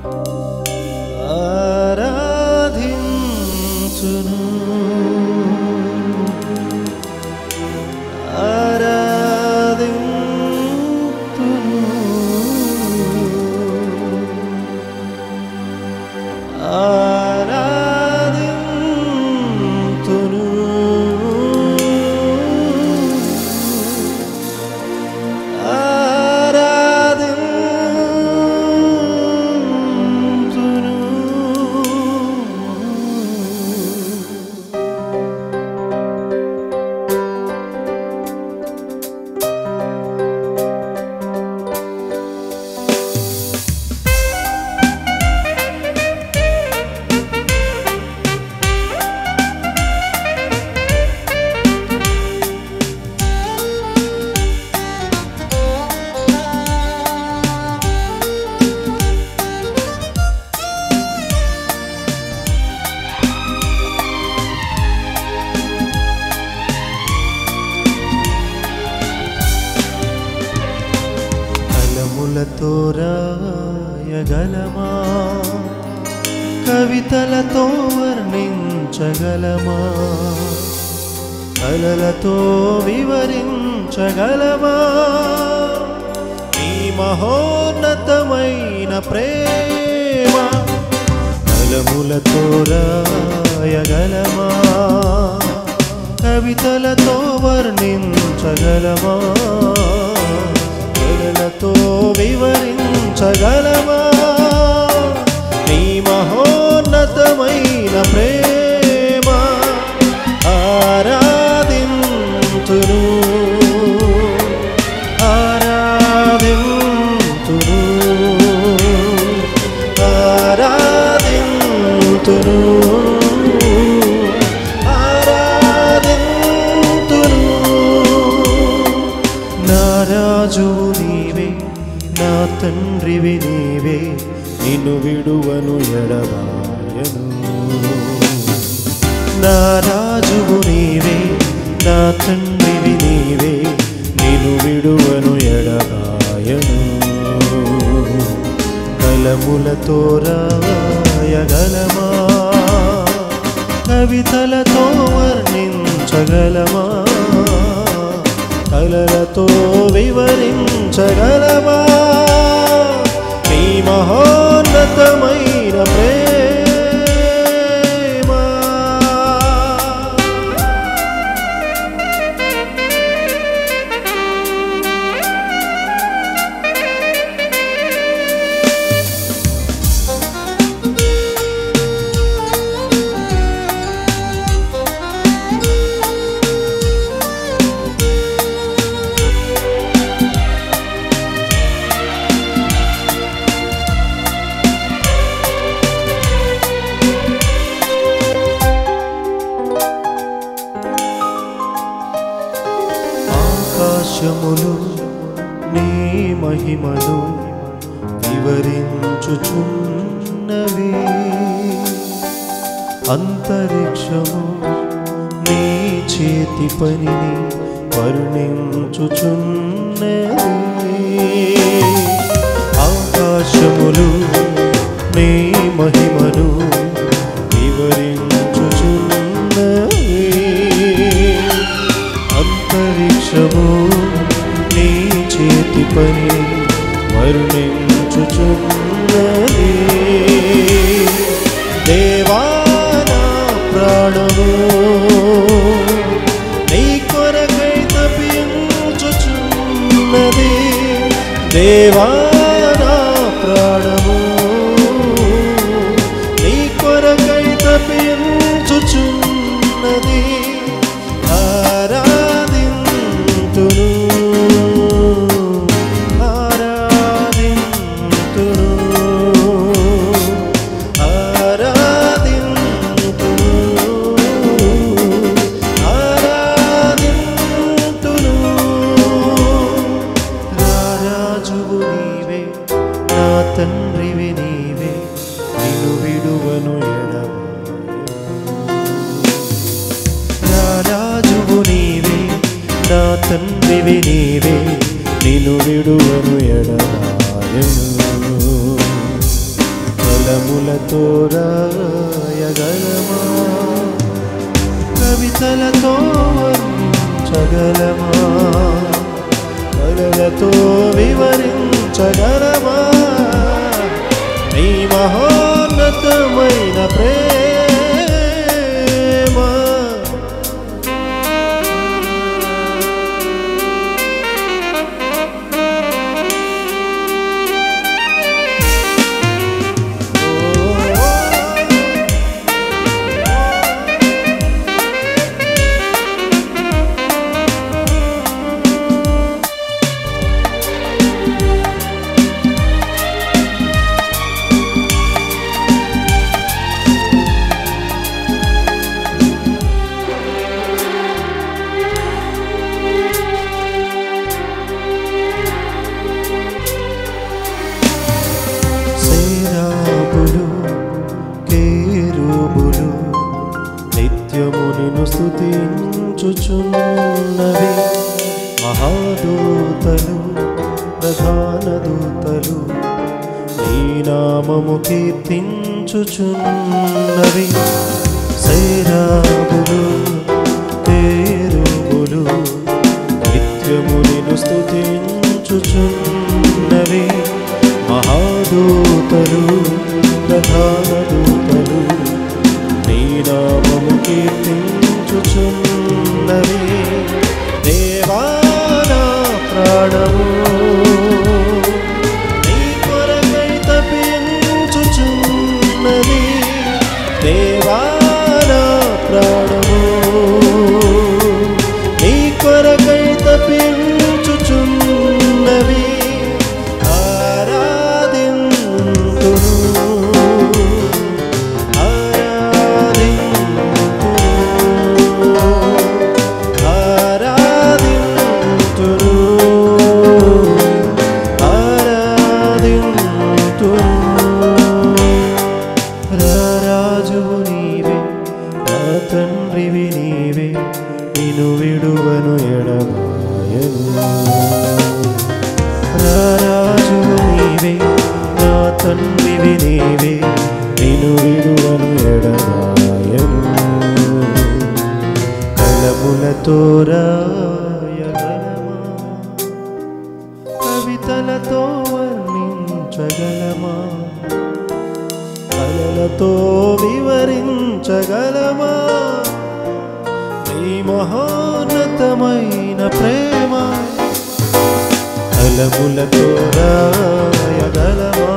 ఆరాధించును ఆరాధింతును ఆరాధింతును ఆరాధింతును కలములతో రాయగలమా కవితలతో వర్ణించగలమా కలలతో వివరించగలమా ఈ మహోన్నతమైన ప్రేమ కలములతో రాయగలమా కవితలతో వర్ణించగలమా కలలతో వివరించగలమా నీ మహోన్నతమైన ప్రేమ ఆరాధింతును ఆరాధింతును ఆరాధింతును ఆరాధింతును నా రాజువు నీవే నా తండ్రివి నీవే నిన్ను విడువను ఎడబాయను నా రాజువు నీవే నా తండ్రివి నీవే నిన్ను విడువను ఎడబాయను కలములతో రాయగలమా కవితలతో వర్ణించగలమా కలలతో వివరించగలమా నీ మహోన్నతమైన ప్రేమ ఆకాశములు నీ మహిమను వివరించుచున్నవి అంతరిక్షము నీ చేతి పనిని వర్ణించుచున్నది ఆకాశములు నీ మహిమను వివరించుచున్నవి అంతరిక్షము నీ చేతి పని వర్ణించుచున్నది దేవానా ప్రాణము నీ కొరకై తప్పించుచున్నది దేవానా ప్రాణము నీ కొరకై తప్పించుచున్నది ఆరాధింతును ఆరాధింతును ఆరాధింతును ఆరాధింతును రారాజువు నీవే నా తండ్రివి నీవే నిన్ను విడువను రాజువు నీవే నా తండ్రివి నీవే నిన్ను విడువను ఎడబాయను కలములతో రాయగలమా కవితలతో వర్ణించగలమా కలలతో వివరించగలమా నీ మహోన్నతమైన ప్రేమ సేరాబులు కేరుబులు నిత్యము నిన్ను స్తుతించుచున్నవి మహాదూతలు ప్రధాన దూతలు నీ నామము కీర్తించుచున్నవి సేరాబులు కేరుబులు నిత్యము నిన్ను స్తుతించుచున్నవి మహాదూతలు ప్రధాన దూతలు నీ నామము కీర్తించుచున్నవి దేవానా ప్రాణము నీ కొరకై తప్పించుచున్నది దేవానా ప్రాణము నీ కొరకై తప్పించుచున్నవి ఆరాధింతును ఆరాధింతును ఆరాధింతును రారాజువు నీవే నా తండ్రివి నీవే నిను విడువను ఎడబాయను రారాజువు నీవే నా తండ్రివి నీవే నిను విడువను ఎడబాయను కలములతో రాయగలమా కవితలతో వర్ణించగలమా కలలతో వివరించగలమా నీ మహోన్నతమైన ప్రేమ కలములతో రాయగలమా